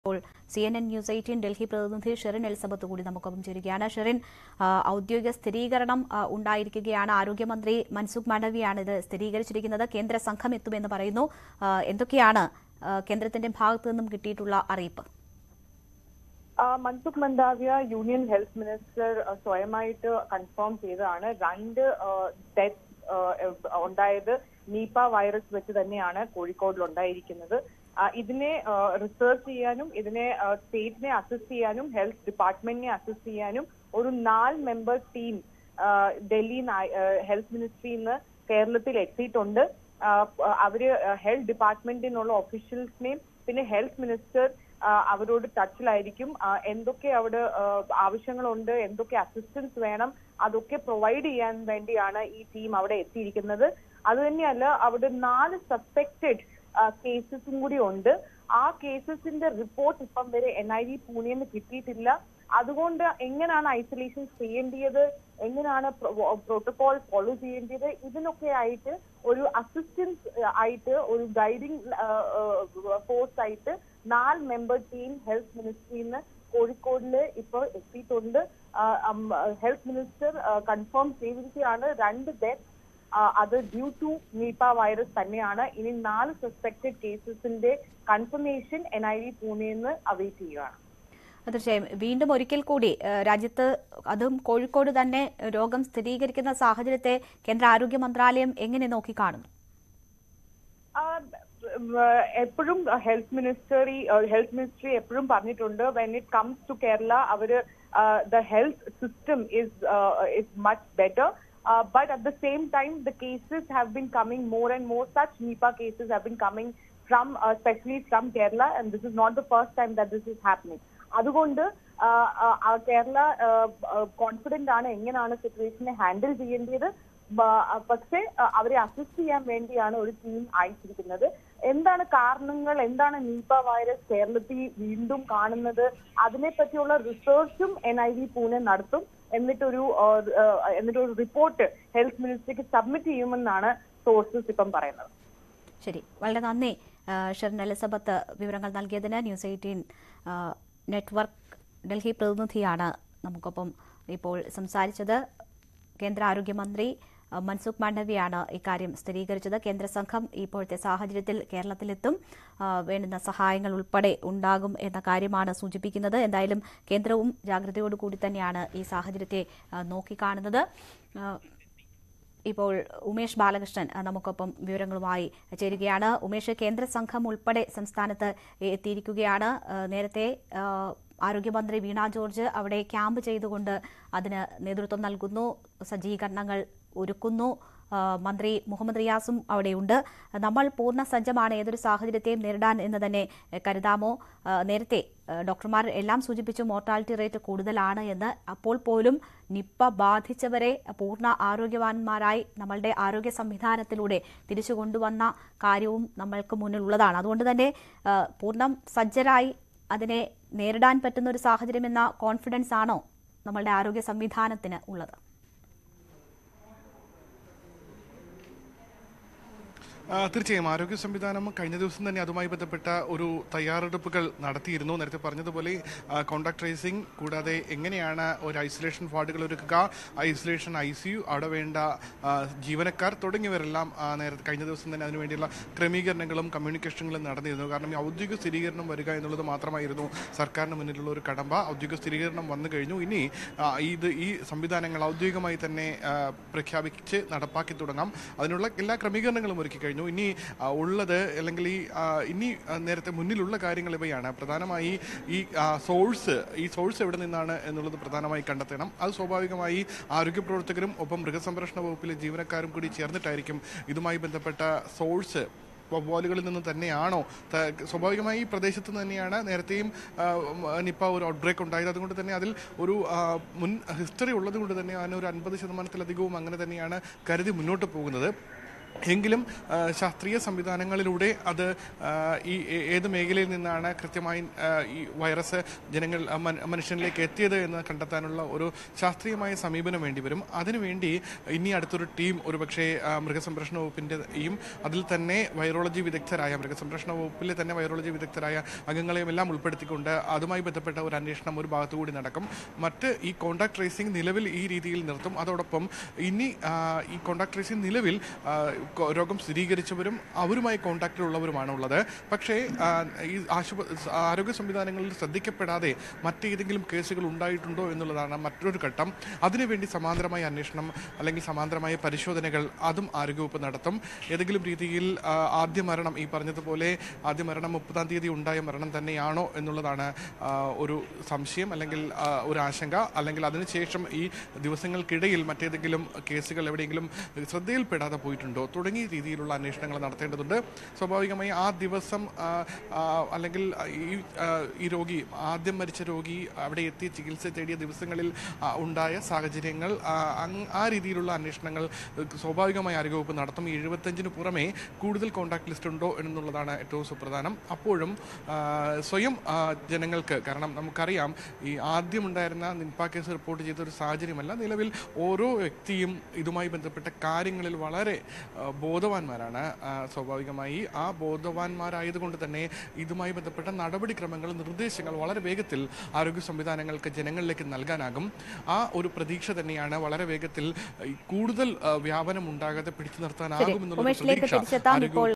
ഇപ്പോൾ C N N news eighteen Delhi പ്രതിനിധി Sherin Elizabeth കൂടി നമുക്കൊപ്പം ചേരുകയാണ് ഷെറിൻ ആ, ഔദ്യോഗിക സ്ഥിരീകരണം ആ, ഉണ്ടായിരിക്കുകയാണ് ആരോഗ്യമന്ത്രി മൻസുഖ് മാണ്ഡവ്യയാണ് ഇത് സ്ഥിരീകരിച്ചിരിക്കുന്നത് കേന്ദ്ര സംഘം എത്തുമെന്ന് പറയുന്നു ആ, എന്തൊക്കെയാണ് ആ, കേന്ദ്രത്തിന്റെ ഭാഗത്തു നിന്നും കിട്ടിയിട്ടുള്ള അറിയിപ്പ് ആ, Mansukh Mandaviya union health minister ആ, സ്വയമായിട്ട് കൺഫേം ചെയ്തതാണ് രണ്ട് ഡെത്ത് ഉണ്ടായത് നീപ്പ വൈറസ് വെച്ച് തന്നെയാണ് കോഴിക്കോടിൽ ഉണ്ടായിരിക്കുന്നത് ആ, ഇതിനെ റിസർച്ച് ചെയ്യാനും ഇതിനെ സ്റ്റേറ്റിനെ അസിസ്റ്റ് ചെയ്യാനും ഹെൽത്ത് ഡിപ്പാർട്ട്മെന്റിനെ അസിസ്റ്റ് ചെയ്യാനും ഒരു നാല് മെമ്പർ ടീം ഡൽഹി ഹെൽത്ത് മിനിസ്ട്രിയിൽ നിന്ന് കേരളത്തിൽ എത്തിയിട്ടുണ്ട് ആ, അവര് ഹെൽത്ത് ഡിപ്പാർട്ട്മെന്റിനുള്ള ഒഫീഷ്യൽസിനെയും പിന്നെ ഹെൽത്ത് മിനിസ്റ്റർ ആ, അവരോട് ടച്ചിലായിരിക്കും ആ, എന്തൊക്കെ അവിടെ ആ, ആവശ്യങ്ങളുണ്ട് എന്തൊക്കെ അസിസ്റ്റൻസ് വേണം അതൊക്കെ പ്രൊവൈഡ് ചെയ്യാൻ വേണ്ടിയാണ് ഈ ടീം അവിടെ എത്തിയിരിക്കുന്നത് അത് തന്നെയല്ല അവിടെ നാല് സസ്പെക്റ്റഡ് കേസസും കൂടി ഉണ്ട് ആ കേസസിന്റെ റിപ്പോർട്ട് ഇപ്പം വരെ എൻ ഐ വി പൂനെന്ന് കിട്ടിയിട്ടില്ല അതുകൊണ്ട് എങ്ങനെയാണ് ഐസൊലേഷൻ ചെയ്യേണ്ടത് എങ്ങനെയാണ് പ്രോട്ടോകോൾ ഫോളോ ചെയ്യേണ്ടത് ഇതിനൊക്കെ ആയിട്ട് ഒരു അസിസ്റ്റൻസ് ആയിട്ട് ഒരു ഗൈഡിംഗ് ഫോഴ്സ് ആയിട്ട് നാല് മെമ്പർ ടീം ഹെൽത്ത് മിനിസ്ട്രിയിൽ നിന്ന് കോഴിക്കോടില് ഇപ്പോൾ എത്തിയിട്ടുണ്ട് ഹെൽത്ത് മിനിസ്റ്റർ കൺഫേം ചെയ്തിരിക്കുകയാണ് രണ്ട് ഡെത്ത് അത് ഡ്യൂ ടു നീപ്പ വൈറസ് തന്നെയാണ് ഇനി നാല് സസ്പെക്റ്റഡ് കേസസിന്റെ കൺഫർമേഷൻ എൻ ഐ വി പൂനെയിൽ നിന്ന് അവൈറ്റ് ചെയ്യുകയാണ് തീർച്ചയായും വീണ്ടും ഒരിക്കൽ കൂടി ആ, രാജ്യത്ത് അതും കോഴിക്കോട് തന്നെ രോഗം സ്ഥിരീകരിക്കുന്ന സാഹചര്യത്തെ കേന്ദ്ര ആരോഗ്യ മന്ത്രാലയം എങ്ങനെ നോക്കിക്കാണുന്നു എപ്പോഴും ഹെൽത്ത് മിനിസ്റ്ററി ഹെൽത്ത് മിനിസ്ട്രി എപ്പോഴും പറഞ്ഞിട്ടുണ്ട് when it comes to Kerala അവര് the health system is is much better but at the same time the cases have been coming more and more such Nipah cases have been coming from specially from Kerala and this is not the first time that this is happening അതുകൊണ്ട് ആ, ആ, ആ, Kerala confident ആണ് എങ്ങനെയാണ് സിറ്റുവേഷനെ handle ചെയ്യേണ്ടത് ബ- പക്ഷേ ആ, അവരെ അസിസ്റ്റ് ചെയ്യാൻ വേണ്ടിയാണ് ഒരു ടീം അയച്ചിരിക്കുന്നത് എന്താണ് കാരണങ്ങൾ എന്താണ് നീപ്പ വൈറസ് കേരളത്തിൽ വീണ്ടും കാണുന്നത് അതിനെപ്പറ്റിയുള്ള റിസർച്ചും എൻ ഐ വി പൂനെ നടത്തും എന്നിട്ടൊരു ആ, ആ, എന്നിട്ടൊരു റിപ്പോർട്ട് ഹെൽത്ത് മിനിസ്ട്രിക്ക് സബ്മിറ്റ് ചെയ്യുമെന്നാണ് സോഴ്സസ് ഇപ്പം പറയുന്നത് ശരി വളരെ നന്ദി ആ, ഷെറിൻ എലിസബത്ത് വിവരങ്ങൾ നൽകിയതിന് ന്യൂസ് എയ്റ്റീൻ ആ, നെറ്റ്വർക്ക് ഡൽഹി പ്രതിനിധിയാണ് നമുക്കൊപ്പം ഇപ്പോൾ സംസാരിച്ചത് കേന്ദ്ര ആരോഗ്യമന്ത്രി ആ, മൻസുഖ് മാണ്ഡവ്യയാണ് ഇക്കാര്യം സ്ഥിരീകരിച്ചത് കേന്ദ്ര സംഘം ഇപ്പോഴത്തെ സാഹചര്യത്തിൽ കേരളത്തിലെത്തും ആ, വേണ്ടുന്ന സഹായങ്ങൾ ഉൾപ്പെടെ ഉണ്ടാകും എന്ന കാര്യമാണ് സൂചിപ്പിക്കുന്നത് എന്തായാലും കേന്ദ്രവും ജാഗ്രതയോടുകൂടി തന്നെയാണ് ഈ സാഹചര്യത്തെ ആ, നോക്കിക്കാണുന്നത് ആ, ഇപ്പോൾ ഉമേഷ് ബാലകൃഷ്ണൻ അഹ് നമുക്കൊപ്പം വിവരങ്ങളുമായി ചേരുകയാണ് ഉമേഷ് കേന്ദ്ര സംഘം ഉൾപ്പെടെ സംസ്ഥാനത്ത് എത്തിയിരിക്കുകയാണ് അഹ് നേരത്തെ അഹ് ആരോഗ്യമന്ത്രി വീണ ജോർജ് അവിടെ ക്യാമ്പ് ചെയ്തുകൊണ്ട് അതിന് നേതൃത്വം നൽകുന്നു സജ്ജീകരണങ്ങൾ ഒരുക്കുന്നു അഹ് മന്ത്രി മുഹമ്മദ് റിയാസും അവിടെയുണ്ട് നമ്മൾ പൂർണ്ണ സജ്ജമാണ് ഏതൊരു സാഹചര്യത്തെയും നേരിടാൻ എന്ന് തന്നെ എഹ് കരുതാമോ അഹ് നേരത്തെ അഹ് ഡോക്ടർമാർ എല്ലാം സൂചിപ്പിച്ചു മോർട്ടാലിറ്റി റേറ്റ് കൂടുതലാണ് എന്ന് അപ്പോൾ പോലും നിപ്പ ബാധിച്ചവരെ പൂർണ്ണ ആരോഗ്യവാന്മാരായി നമ്മളുടെ ആരോഗ്യ സംവിധാനത്തിലൂടെ തിരിച്ചു കൊണ്ടുവന്ന കാര്യവും നമ്മൾക്ക് മുന്നിലുള്ളതാണ് അതുകൊണ്ട് തന്നെ അഹ് പൂർണ്ണം സജ്ജരായി അതിനെ നേരിടാൻ പറ്റുന്ന ഒരു സാഹചര്യം എന്ന കോൺഫിഡൻസ് ആണോ നമ്മളുടെ ആരോഗ്യ സംവിധാനത്തിന് ഉള്ളത് ആ, തീർച്ചയായും ആരോഗ്യ സംവിധാനം കഴിഞ്ഞ ദിവസം തന്നെ അതുമായി ബന്ധപ്പെട്ട ഒരു തയ്യാറെടുപ്പുകൾ നടത്തിയിരുന്നു നേരത്തെ പറഞ്ഞതുപോലെ കോണ്ടാക്ട് ട്രേസിംഗ് കൂടാതെ എങ്ങനെയാണ് ഒരു ഐസൊലേഷൻ വാർഡുകൾ ഒരുക്കുക ഐസൊലേഷൻ ഐ സി യു അവിടെ വേണ്ട ആ, ജീവനക്കാർ തുടങ്ങിയവരെല്ലാം ആ, നേരത്തെ കഴിഞ്ഞ ദിവസം തന്നെ അതിനുവേണ്ടിയുള്ള ക്രമീകരണങ്ങളും കമ്മ്യൂണിക്കേഷനുകളും നടന്നിരുന്നു കാരണം ഈ ഔദ്യോഗിക സ്ഥിരീകരണം വരിക എന്നുള്ളത് മാത്രമായിരുന്നു സർക്കാരിന് മുന്നിലുള്ള ഒരു കടമ്പ ഔദ്യോഗിക സ്ഥിരീകരണം വന്നു കഴിഞ്ഞു ഇനി ആ, ഇത് ഈ സംവിധാനങ്ങൾ ഔദ്യോഗികമായി തന്നെ ആ, പ്രഖ്യാപിച്ച് നടപ്പാക്കി തുടങ്ങാം അതിനുള്ള എല്ലാ ക്രമീകരണങ്ങളും ഒരുക്കി കഴിഞ്ഞു ഇനി ആ, ഉള്ളത് അല്ലെങ്കിൽ ഈ ആ, ഇനി ആ, നേരത്തെ മുന്നിലുള്ള കാര്യങ്ങൾ ഇവയാണ് പ്രധാനമായി ഈ സോഴ്സ് ഈ സോഴ്സ് എവിടെ നിന്നാണ് എന്നുള്ളത് പ്രധാനമായി കണ്ടെത്തണം അത് സ്വാഭാവികമായി ആരോഗ്യ പ്രവർത്തകരും ഒപ്പം മൃഗസംരക്ഷണ വകുപ്പിലെ ജീവനക്കാരും കൂടി ചേർന്നിട്ടായിരിക്കും ഇതുമായി ബന്ധപ്പെട്ട സോഴ്സ് വവ്വാലുകളിൽ നിന്ന് തന്നെയാണോ ത- സ്വാഭാവികമായി ഈ പ്രദേശത്ത് നിന്ന് തന്നെയാണ് നേരത്തെയും ആ, ഉം, നിപ്പ ഒരു ഔട്ട്ബ്രേക്ക് ഉണ്ടായത് അതുകൊണ്ട് തന്നെ അതിൽ ഒരു ആ, മുൻ ഹിസ്റ്ററി ഉള്ളത് കൊണ്ട് തന്നെ അതിന് ഒരു അൻപത് ശതമാനത്തിലധികവും അങ്ങനെ തന്നെയാണ് കരുതി മുന്നോട്ട് പോകുന്നത് എങ്കിലും ആ, ശാസ്ത്രീയ സംവിധാനങ്ങളിലൂടെ അത് ആ, ഈ ഏ- ഏത് മേഖലയിൽ നിന്നാണ് കൃത്യമായി ആ, ഈ വൈറസ് ജനങ്ങൾ ആ, മൻ- മനുഷ്യനിലേക്ക് എത്തിയത് എന്ന് കണ്ടെത്താനുള്ള ഒരു ശാസ്ത്രീയമായ സമീപനം വേണ്ടിവരും അതിനുവേണ്ടി ഇനി അടുത്തൊരു ടീം ഒരുപക്ഷെ ആ, മൃഗസംരക്ഷണ വകുപ്പിൻ്റെയും അതിൽ തന്നെ വൈറോളജി വിദഗ്ധരായ മൃഗസംരക്ഷണ വകുപ്പിലെ തന്നെ വൈറോളജി വിദഗ്ധരായ അംഗങ്ങളെയും എല്ലാം ഉൾപ്പെടുത്തിക്കൊണ്ട് അതുമായി ബന്ധപ്പെട്ട ഒരു അന്വേഷണം ഒരു ഭാഗത്തു കൂടി നടക്കും മറ്റ് ഈ കോണ്ടാക്ട് ട്രേസിംഗ് നിലവിൽ ഈ രീതിയിൽ നിർത്തും അതോടൊപ്പം ഇനി ആ, ഈ കോണ്ടാക്ട് ട്രേസിംഗ് നിലവിൽ ആ, കൊ- രോഗം സ്ഥിരീകരിച്ചവരും അവരുമായി കോണ്ടാക്റ്റിലുള്ളവരുമാണ് ഉള്ളത് പക്ഷേ ആ, ഈ ആശുപ ആരോഗ്യ സംവിധാനങ്ങളിൽ ശ്രദ്ധിക്കപ്പെടാതെ മറ്റേതെങ്കിലും കേസുകൾ ഉണ്ടായിട്ടുണ്ടോ എന്നുള്ളതാണ് മറ്റൊരു ഘട്ടം അതിനുവേണ്ടി സമാന്തരമായ അന്വേഷണം അല്ലെങ്കിൽ സമാന്തരമായ പരിശോധനകൾ അതും ആരോഗ്യവകുപ്പ് നടത്തും ഏതെങ്കിലും രീതിയിൽ ആ, ആദ്യ മരണം ഈ പറഞ്ഞതുപോലെ ആദ്യ മരണം മുപ്പതാം തീയതി ഉണ്ടായ മരണം തന്നെയാണോ എന്നുള്ളതാണ് ആ, ഒരു സംശയം അല്ലെങ്കിൽ ആ, ഒരു ആശങ്ക അല്ലെങ്കിൽ അതിനുശേഷം ഈ ദിവസങ്ങൾക്കിടയിൽ മറ്റേതെങ്കിലും കേസുകൾ എവിടെയെങ്കിലും ശ്രദ്ധയിൽപ്പെടാതെ പോയിട്ടുണ്ടോ തുടങ്ങിയ രീതിയിലുള്ള അന്വേഷണങ്ങൾ നടത്തേണ്ടതുണ്ട് സ്വാഭാവികമായി ആ ദിവസം ആ, ആ, അല്ലെങ്കിൽ ഈ ആ, ഈ രോഗി ആദ്യം മരിച്ച രോഗി അവിടെ എത്തി ചികിത്സ തേടിയ ദിവസങ്ങളിൽ ആ, ഉണ്ടായ സാഹചര്യങ്ങൾ ആ, അങ്- ആ രീതിയിലുള്ള അന്വേഷണങ്ങൾ സ്വാഭാവികമായി ആരോഗ്യവകുപ്പ് നടത്തും ഈ എഴുപത്തഞ്ചിന് പുറമെ കൂടുതൽ കോൺടാക്ട് ലിസ്റ്റ് ഉണ്ടോ എന്നുള്ളതാണ് ഏറ്റവും സുപ്രധാനം അപ്പോഴും ആ, സ്വയം ആ, ജനങ്ങൾക്ക് കാരണം നമുക്കറിയാം ഈ ആദ്യമുണ്ടായിരുന്ന നിൻപ കേസ് റിപ്പോർട്ട് ചെയ്ത ഒരു സാഹചര്യമല്ല നിലവിൽ ഓരോ വ്യക്തിയും ഇതുമായി ബന്ധപ്പെട്ട കാര്യങ്ങളിൽ വളരെ ആ, ബോധവാന്മാരാണ് ആ, സ്വാഭാവികമായി ആ ബോധവാന്മാരായതുകൊണ്ട് തന്നെ ഇതുമായി ബന്ധപ്പെട്ട നടപടിക്രമങ്ങൾ നിർദ്ദേശങ്ങൾ വളരെ വേഗത്തിൽ ആരോഗ്യ സംവിധാനങ്ങൾക്ക് ജനങ്ങളിലേക്ക് നൽകാനാകും ആ ഒരു പ്രതീക്ഷ തന്നെയാണ് വളരെ വേഗത്തിൽ ഈ കൂടുതൽ ആ, വ്യാപനം ഉണ്ടാകാതെ പിടിച്ചു നിർത്താനാകും എന്നുള്ള ഉമേഷിലേക്ക് പ്രതീക്ഷ തിരിച്ചെത്താം ആരോഗ്യ ഇപ്പോൾ